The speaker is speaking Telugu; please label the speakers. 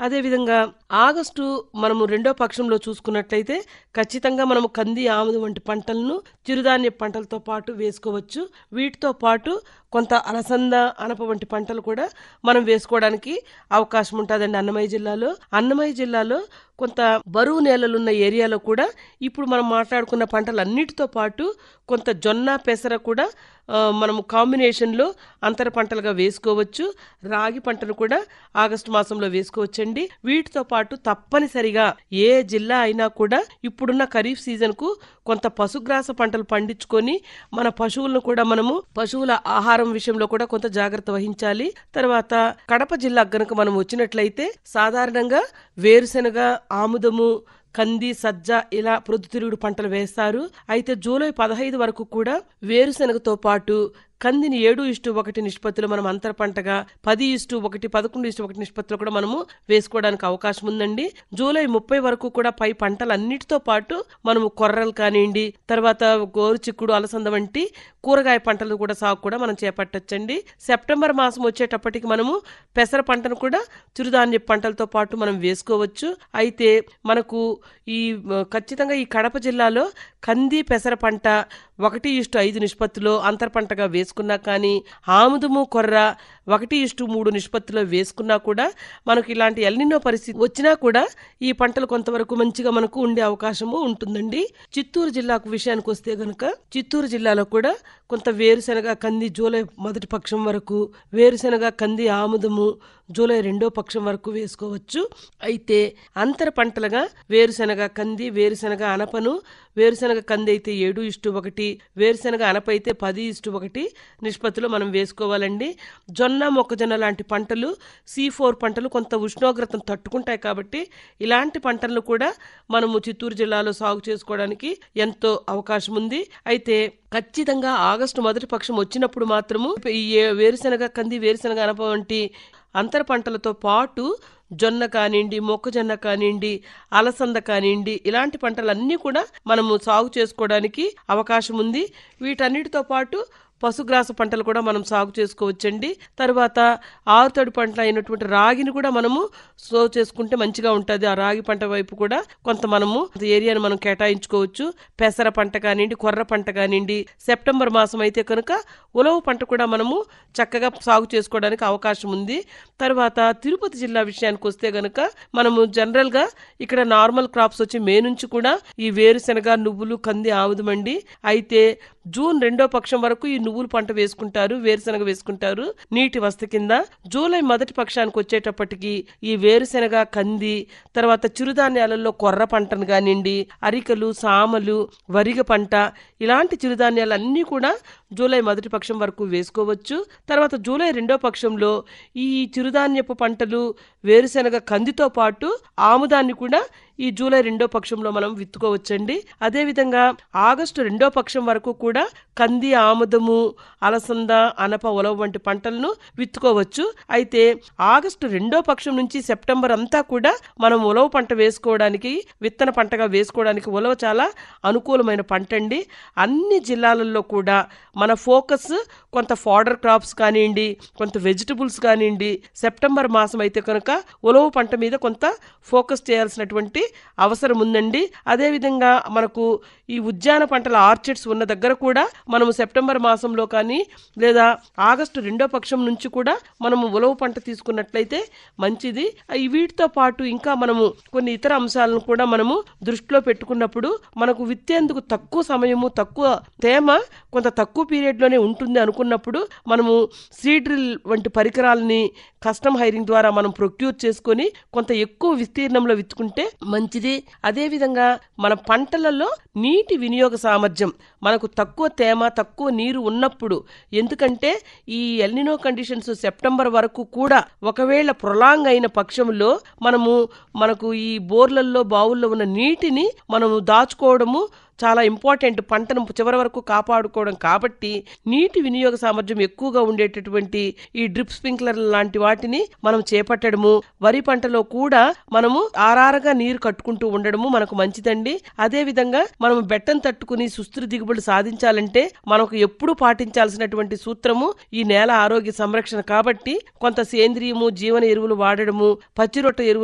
Speaker 1: అదేవిధంగా ఆగస్టు మనము రెండో పక్షంలో చూసుకున్నట్లయితే ఖచ్చితంగా మనము కంది ఆముదం వంటి పంటలను చిరుధాన్య పంటలతో పాటు వేసుకోవచ్చు వీటితో పాటు కొంత అలసంద అనప వంటి పంటలు కూడా మనం వేసుకోవడానికి అవకాశం ఉంటుందండి అన్నమయ్య జిల్లాలో అన్నమయ్య జిల్లాలో కొంత బరువు నేలలున్న ఏరియాలో కూడా ఇప్పుడు మనం మాట్లాడుకున్న పంటలన్నిటితో పాటు కొంత జొన్న పెసర కూడా ఆ, మనము కాంబినేషన్లో అంతర పంటలుగా వేసుకోవచ్చు రాగి పంటను కూడా ఆగస్టు మాసంలో వేసుకోవచ్చండి వీటితో పాటు తప్పనిసరిగా ఏ జిల్లా అయినా కూడా ఇప్పుడున్న ఖరీఫ్ సీజన్కు కొంత పశుగ్రాస పంటలు పండించుకొని మన పశువులను కూడా మనము పశువుల ఆహారం విషయంలో కూడా కొంత జాగ్రత్త వహించాలి తర్వాత కడప జిల్లా గనుక మనం వచ్చినట్లయితే సాధారణంగా వేరుశెనగ ఆముదము కంది సజ్జ ఇలా ప్రొద్దుతిరుగుడు పంటలు వేస్తారు అయితే జూలై పదహైదు వరకు కూడా వేరుశెనగతో పాటు కందిని ఏడు ఇష్టు ఒకటి నిష్పత్తిలో మనం అంతర పంటగా పది ఇష్టు ఒకటి పదకొండు ఇష్టు ఒకటి నిష్పత్తిలో కూడా మనము వేసుకోవడానికి అవకాశం ఉందండి జూలై ముప్పై వరకు కూడా పై పంటలన్నిటితో పాటు మనము కొర్రలు కానివ్వండి తర్వాత గోరు చిక్కుడు అలసంద వంటి కూరగాయ పంటలు కూడా సాగు కూడా మనం చేపట్టొచ్చండి సెప్టెంబర్ మాసం వచ్చేటప్పటికి మనము పెసర పంటను కూడా చిరుధాన్య పంటలతో పాటు మనం వేసుకోవచ్చు అయితే మనకు ఈ ఆ, ఖచ్చితంగా ఈ కడప జిల్లాలో కంది పెసర పంట ఒకటి ఇష్టు ఐదు నిష్పత్తిలో అంతర పంటగా వేసుకున్నా కానీ ఆముదము కొర్ర ఒకటి ఇష్టు మూడు నిష్పత్తిలో వేసుకున్నా కూడా మనకు ఇలాంటి ఎల్నినో పరిస్థితి వచ్చినా కూడా ఈ పంటలు కొంతవరకు మంచిగా మనకు ఉండే అవకాశము ఉంటుందండి చిత్తూరు జిల్లాకు విషయానికి వస్తే గనుక చిత్తూరు జిల్లాలో కూడా కొంత వేరుశెనగ కంది జూలై మొదటి పక్షం వరకు వేరుశెనగ కంది ఆముదము జూలై రెండో పక్షం వరకు వేసుకోవచ్చు అయితే అంతర పంటలుగా వేరుశెనగ కంది వేరుశెనగ అనపను వేరుశెనగ కంది అయితే ఏడు ఇష్టు ఒకటి వేరుశెనగ అనప అయితే పది ఇష్టు ఒకటి నిష్పత్తిలో మనం వేసుకోవాలండి జొన్న మొక్కజొన్న లాంటి పంటలు సి ఫోర్ పంటలు కొంత ఉష్ణోగ్రతను తట్టుకుంటాయి కాబట్టి ఇలాంటి పంటలను కూడా మనము చిత్తూరు జిల్లాలో సాగు చేసుకోవడానికి ఎంతో అవకాశం ఉంది అయితే ఖచ్చితంగా ఆగస్టు మొదటి పక్షం వచ్చినప్పుడు మాత్రము ఈ ఏ- వేరుశెనగ కంది వేరుశెనగ అనప వంటి అంతర పంటలతో పాటు జొన్న కానివ్వండి మొక్కజొన్న కానివ్వండి అలసంద కానివ్వండి ఇలాంటి పంటలన్నీ కూడా మనము సాగు చేసుకోవడానికి అవకాశం ఉంది వీటన్నిటితో పాటు పశుగ్రాస పంటలు కూడా మనం సాగు చేసుకోవచ్చండి తర్వాత ఆరుతడి పంటలు అయినటువంటి రాగిని కూడా మనము సో చేసుకుంటే మంచిగా ఉంటుంది ఆ రాగి పంట వైపు కూడా కొంత మనము ఏరియాను మనం కేటాయించుకోవచ్చు పెసర పంట కానివ్వండి కొర్ర పంట కానివ్వండి సెప్టెంబర్ మాసం అయితే కనుక ఉలవ పంట కూడా మనము చక్కగా సాగు చేసుకోవడానికి అవకాశం ఉంది తర్వాత తిరుపతి జిల్లా విషయానికి వస్తే గనుక మనము జనరల్ గా ఇక్కడ నార్మల్ క్రాప్స్ వచ్చి మే నుంచి కూడా ఈ వేరుశెనగ నువ్వులు కంది ఆముదమండి అయితే జూన్ రెండో పక్షం వరకు ఈ నువ్వులు పంట వేసుకుంటారు వేరుశెనగ వేసుకుంటారు నీటి వస్త కింద జూలై మొదటి పక్షానికి వచ్చేటప్పటికి ఈ వేరుశెనగ కంది తర్వాత చిరుధాన్యాలలో కొర్ర పంటను కానివ్వండి అరికలు సామలు వరిగ పంట ఇలాంటి చిరుధాన్యాలన్నీ కూడా జూలై మొదటి పక్షం వరకు వేసుకోవచ్చు తర్వాత జూలై రెండో పక్షంలో ఈ చిరుధాన్యపు పంటలు వేరుశెనగ కందితో పాటు ఆముదాన్ని కూడా ఈ జూలై రెండో పక్షంలో మనం విత్తుకోవచ్చండి అదేవిధంగా ఆగస్టు రెండో పక్షం వరకు కూడా కంది ఆముదము అలసంద అనప ఉలవ వంటి పంటలను విత్తుకోవచ్చు అయితే ఆగస్టు రెండో పక్షం నుంచి సెప్టెంబర్ అంతా కూడా మనం ఉలవ పంట వేసుకోవడానికి విత్తన పంటగా వేసుకోవడానికి ఉలవ చాలా అనుకూలమైన పంట అండి అన్ని జిల్లాలలో కూడా మన ఫోకస్ కొంత ఫాడర్ క్రాప్స్ కానివ్వండి కొంత వెజిటబుల్స్ కానివ్వండి సెప్టెంబర్ మాసం అయితే కనుక ఉలవ పంట మీద కొంత ఫోకస్ చేయాల్సినటువంటి అవసరం ఉందండి అదేవిధంగా మనకు ఈ ఉద్యాన పంటల ఆర్చిడ్స్ ఉన్న దగ్గర కూడా మనము సెప్టెంబర్ మాసంలో కానీ లేదా ఆగస్టు రెండో పక్షం నుంచి కూడా మనము ఉలవ పంట తీసుకున్నట్లయితే మంచిది ఈ వీటితో పాటు ఇంకా మనము కొన్ని ఇతర అంశాలను కూడా మనము దృష్టిలో పెట్టుకున్నప్పుడు మనకు విత్తేందుకు తక్కువ సమయము తక్కువ తేమ కొంత తక్కువ పీరియడ్ లోనే ఉంటుంది అనుకున్నప్పుడు మనము సీడ్రిల్ వంటి పరికరాలని కస్టమ్ హైరింగ్ ద్వారా మనం ప్రొక్యూర్ చేసుకొని కొంత ఎక్కువ విస్తీర్ణంలో విత్తుకుంటే మంచిది అదేవిధంగా మన పంటలలో నీటి వినియోగ సామర్థ్యం మనకు తక్కువ తేమ తక్కువ నీరు ఉన్నప్పుడు ఎందుకంటే ఈ ఎల్నినో కండిషన్స్ సెప్టెంబర్ వరకు కూడా ఒకవేళ ప్రొలాంగ్ అయిన పక్షంలో మనము మనకు ఈ బోర్లల్లో బావుల్లో ఉన్న నీటిని మనము దాచుకోవడము చాలా ఇంపార్టెంట్ పంటను చివరి వరకు కాపాడుకోవడం కాబట్టి నీటి వినియోగ సామర్థ్యం ఎక్కువగా ఉండేటటువంటి ఈ డ్రిప్ స్ప్రింక్లర్ లాంటి వాటిని మనం చేపట్టడము వరి పంటలో కూడా మనము ఆరారగా నీరు కట్టుకుంటూ ఉండడము మనకు మంచిదండి అదే విధంగా మనం బెట్టం తట్టుకుని సుస్థిర దిగుబడి సాధించాలంటే మనకు ఎప్పుడు పాటించాల్సినటువంటి సూత్రము ఈ నేల ఆరోగ్య సంరక్షణ కాబట్టి కొంత సేంద్రియము జీవన ఎరువులు వాడడము పచ్చిరొట్ట ఎరువులు